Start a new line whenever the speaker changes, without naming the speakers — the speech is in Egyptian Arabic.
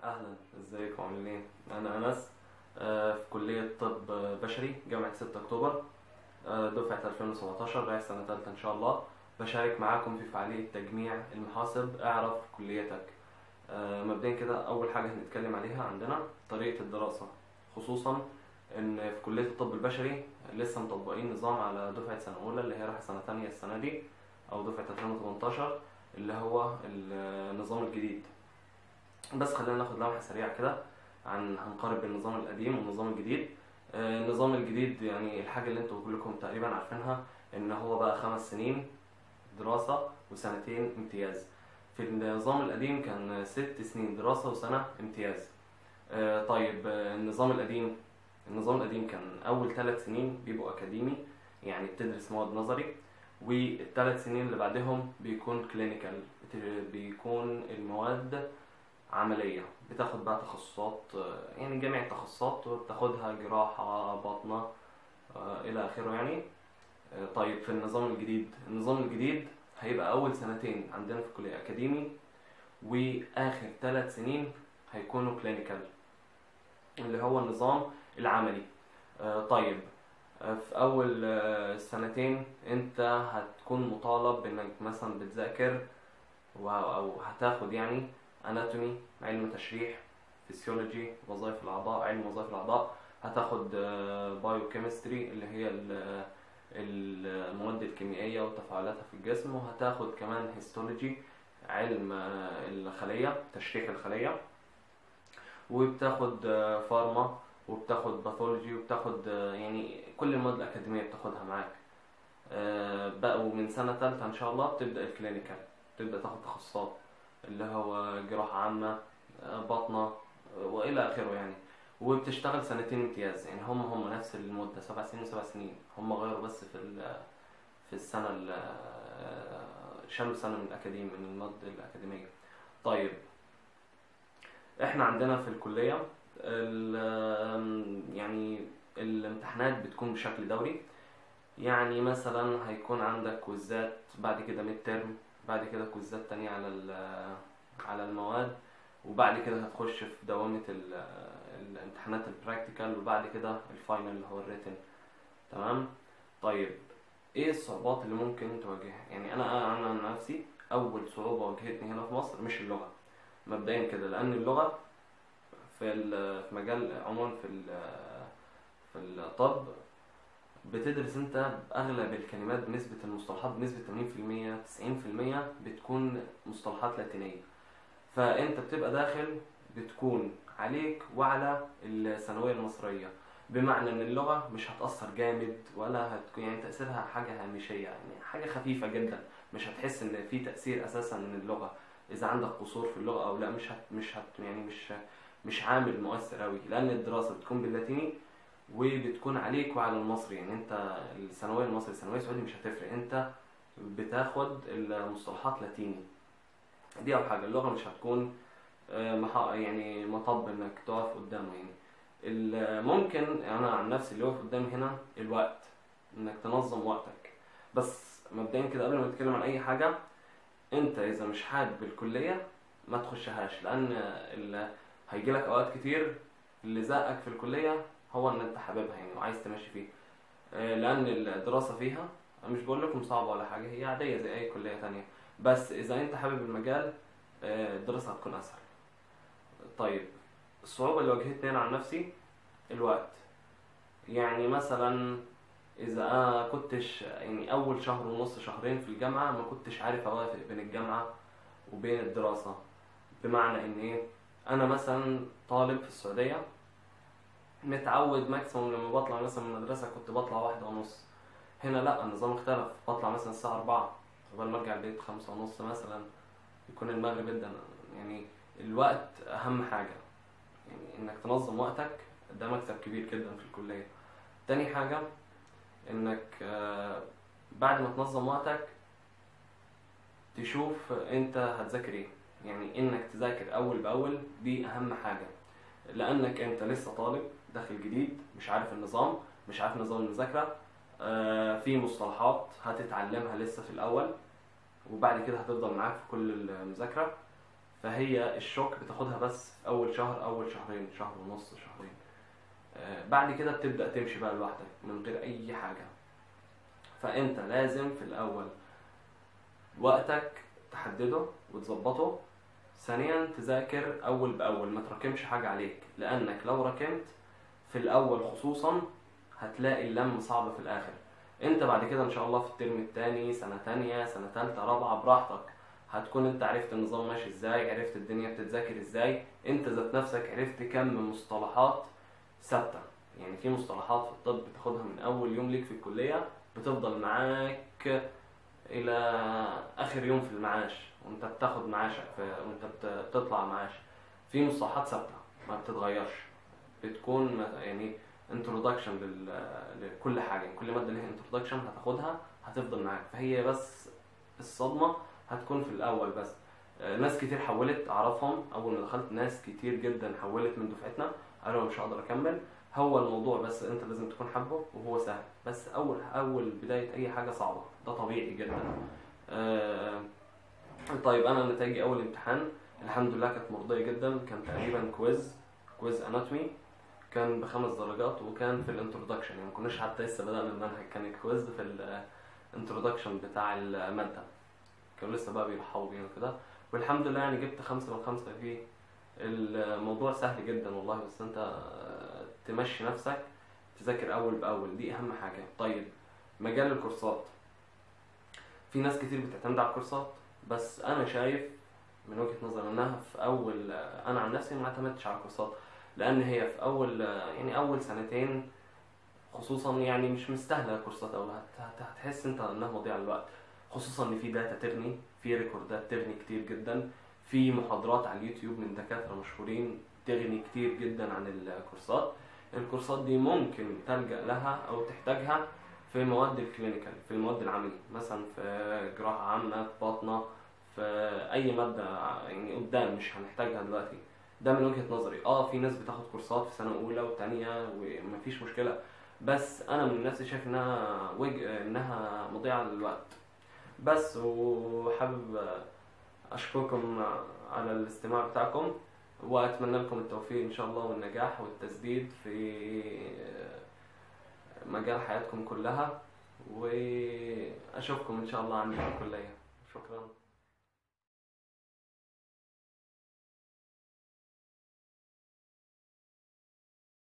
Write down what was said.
اهلا ازيكم عاملين ايه انا انس آه، في كليه طب بشري جامعه 6 اكتوبر آه، دفعه 2017 رايح سنه ثالثه ان شاء الله بشارك معاكم في فعاليه تجميع المحاسب اعرف كليتك آه، مبدئيا كده اول حاجه هنتكلم عليها عندنا طريقه الدراسه خصوصا ان في كليه الطب البشري لسه مطبقين نظام على دفعه سنه اولى اللي هي رايحه سنه ثانيه السنه دي او دفعه 2018 اللي هو النظام الجديد بس خلينا ناخد لمحة سريعة كده عن هنقارن بين النظام القديم والنظام الجديد آه، النظام الجديد يعني الحاجة اللي انتوا كلكم تقريبا عارفينها ان هو بقى خمس سنين دراسة وسنتين امتياز في النظام القديم كان ست سنين دراسة وسنة امتياز آه، طيب آه، النظام القديم النظام القديم كان أول ثلاث سنين بيبقوا أكاديمي يعني بتدرس مواد نظري والثلاث سنين اللي بعدهم بيكون كلينيكال بيكون المواد عملية بتاخد بقى تخصصات آه، يعني جميع التخصصات بتاخدها جراحة باطنة آه، إلى آخره يعني آه، طيب في النظام الجديد النظام الجديد هيبقى أول سنتين عندنا في الكلية أكاديمي وآخر ثلاث سنين هيكونوا كلينيكال اللي هو النظام العملي آه، طيب آه، في أول آه، سنتين أنت هتكون مطالب بإنك مثلا بتذاكر و- أو هتاخد يعني اناتومي علم تشريح فيسيولوجي وظائف الاعضاء علم وظائف الاعضاء هتاخد بايو كيمستري اللي هي ال- المواد الكيميائيه وتفاعلاتها في الجسم وهتاخد كمان هيستولوجي علم آه، الخليه تشريح الخليه وبتاخد آه، فارما وبتاخد باثولوجي وبتاخد آه، يعني كل المواد الاكاديميه بتاخدها معاك آه، بقى ومن سنه ثالثه ان شاء الله بتبدا الكلينيكال تبدا تاخد تخصصات اللي هو جراحة عامة آه، باطنة آه، وإلى آخره يعني وبتشتغل سنتين امتياز يعني هم هم نفس المدة سبع سنين وسبع سنين هم غيروا بس في ال- في السنة ال- آه، شالوا سنة من الأكاديمي من المواد الأكاديمية طيب احنا عندنا في الكلية ال- يعني الامتحانات بتكون بشكل دوري يعني مثلا هيكون عندك كويزات بعد كده ميد ترم بعد كده كويزات تانية على ال- على المواد وبعد كده هتخش في دوامة ال- الامتحانات البراكتيكال وبعد كده الفاينل اللي هو الريتن تمام طيب ايه الصعوبات اللي ممكن تواجهها يعني انا انا عن نفسي اول صعوبة واجهتني هنا في مصر مش اللغة مبدئيا كده لان اللغة في ال- في مجال عموما في ال- في الطب بتدرس انت اغلب الكلمات بنسبة المصطلحات بنسبة 80% 90% بتكون مصطلحات لاتينية فانت بتبقى داخل بتكون عليك وعلى الثانوية المصرية بمعنى ان اللغة مش هتأثر جامد ولا هتكون يعني تأثيرها حاجة هامشية يعني حاجة خفيفة جدا مش هتحس ان في تأثير اساسا من اللغة اذا عندك قصور في اللغة او لا مش هت مش هت يعني مش مش عامل مؤثر قوي لان الدراسة بتكون باللاتيني وبتكون عليك وعلى المصري يعني انت الثانويه المصري الثانويه السعودي مش هتفرق انت بتاخد المصطلحات لاتيني دي اول حاجه اللغه مش هتكون آه، محا- يعني مطب انك تقف قدامه يعني ال- ممكن انا عن نفسي اللي واقف قدامي هنا الوقت انك تنظم وقتك بس مبدئيا كده قبل ما نتكلم عن اي حاجه انت اذا مش حابب الكليه ما تخشهاش لان ال- هيجيلك اوقات كتير اللي زقك في الكليه هو ان انت حاببها يعني وعايز تمشي فيها آه، لان الدراسه فيها أنا مش بقول لكم صعبه ولا حاجه هي عاديه زي اي كليه تانية بس اذا انت حابب المجال آه، الدراسه هتكون اسهل طيب الصعوبه اللي واجهتني انا عن نفسي الوقت يعني مثلا اذا انا كنتش يعني اول شهر ونص شهرين في الجامعه ما كنتش عارف اوافق بين الجامعه وبين الدراسه بمعنى ان ايه انا مثلا طالب في السعوديه متعود ماكسيموم لما بطلع مثلا من المدرسة كنت بطلع واحدة ونص هنا لا النظام اختلف بطلع مثلا الساعة أربعة قبل ما أرجع البيت خمسة ونص مثلا يكون المغرب جدا يعني الوقت أهم حاجة يعني إنك تنظم وقتك ده مكسب كبير جدا في الكلية تاني حاجة إنك آه، بعد ما تنظم وقتك تشوف أنت هتذاكر إيه يعني إنك تذاكر أول بأول دي أهم حاجة لانك انت لسه طالب داخل جديد مش عارف النظام مش عارف نظام المذاكره آه، في مصطلحات هتتعلمها لسه في الاول وبعد كده هتفضل معاك في كل المذاكره فهي الشوك بتاخدها بس في اول شهر اول شهرين شهر ونص شهرين آه، بعد كده بتبدا تمشي بقى لوحدك من غير اي حاجه فانت لازم في الاول وقتك تحدده وتظبطه ثانيا تذاكر اول باول ما تراكمش حاجه عليك لانك لو راكمت في الاول خصوصا هتلاقي اللم صعب في الاخر انت بعد كده ان شاء الله في الترم التاني سنه تانية سنه تالتة رابعه براحتك هتكون انت عرفت النظام ماشي ازاي عرفت الدنيا بتتذاكر ازاي انت ذات نفسك عرفت كم مصطلحات ثابته يعني في مصطلحات في الطب بتاخدها من اول يوم ليك في الكليه بتفضل معاك الى اخر يوم في المعاش وانت بتاخد معاشك في وانت بت- بتطلع معاش في مصطلحات ثابته ما بتتغيرش بتكون م- يعني انترودكشن لكل حاجه يعني كل ماده ليها انترودكشن هتاخدها هتفضل معاك فهي بس الصدمه هتكون في الاول بس آه، ناس كتير حولت اعرفهم اول ما دخلت ناس كتير جدا حولت من دفعتنا قالوا أنا مش هقدر اكمل هو الموضوع بس انت لازم تكون حابه وهو سهل بس اول اول بدايه اي حاجه صعبه ده طبيعي جدا آه، طيب انا نتائجي اول امتحان الحمد لله كانت مرضيه جدا كان تقريبا كويز كويز اناتومي كان بخمس درجات وكان في الانترودكشن يعني ما كناش حتى لسه بدأنا المنهج كان الكويز في الانترودكشن بتاع المادة كانوا لسه بقى بيرحبوا بينا كده والحمد لله يعني جبت خمسة من خمسة فيه الموضوع سهل جدا والله بس انت تمشي نفسك تذاكر أول بأول دي أهم حاجة طيب مجال الكورسات في ناس كتير بتعتمد على الكورسات بس أنا شايف من وجهة نظري إنها في أول أنا عن نفسي ما اعتمدتش على الكورسات لان هي في اول يعني اول سنتين خصوصا يعني مش مستاهله كورسات او هتحس انت انها مضيعه للوقت خصوصا ان في داتا ترني في ريكوردات ترني كتير جدا في محاضرات على اليوتيوب من دكاتره مشهورين تغني كتير جدا عن الكورسات الكورسات دي ممكن تلجأ لها او تحتاجها في مواد الكلينيكال في المواد العملي مثلا في جراحه عامه في باطنه في اي ماده يعني قدام مش هنحتاجها دلوقتي ده من وجهة نظري اه في ناس بتاخد كورسات في سنة أولى وتانية ومفيش مشكلة بس أنا من نفسي شايف إنها وج... إنها مضيعة للوقت بس وحابب أشكركم على الاستماع بتاعكم وأتمنى لكم التوفيق إن شاء الله والنجاح والتسديد في مجال حياتكم كلها وأشوفكم إن شاء الله عندي في الكلية شكرا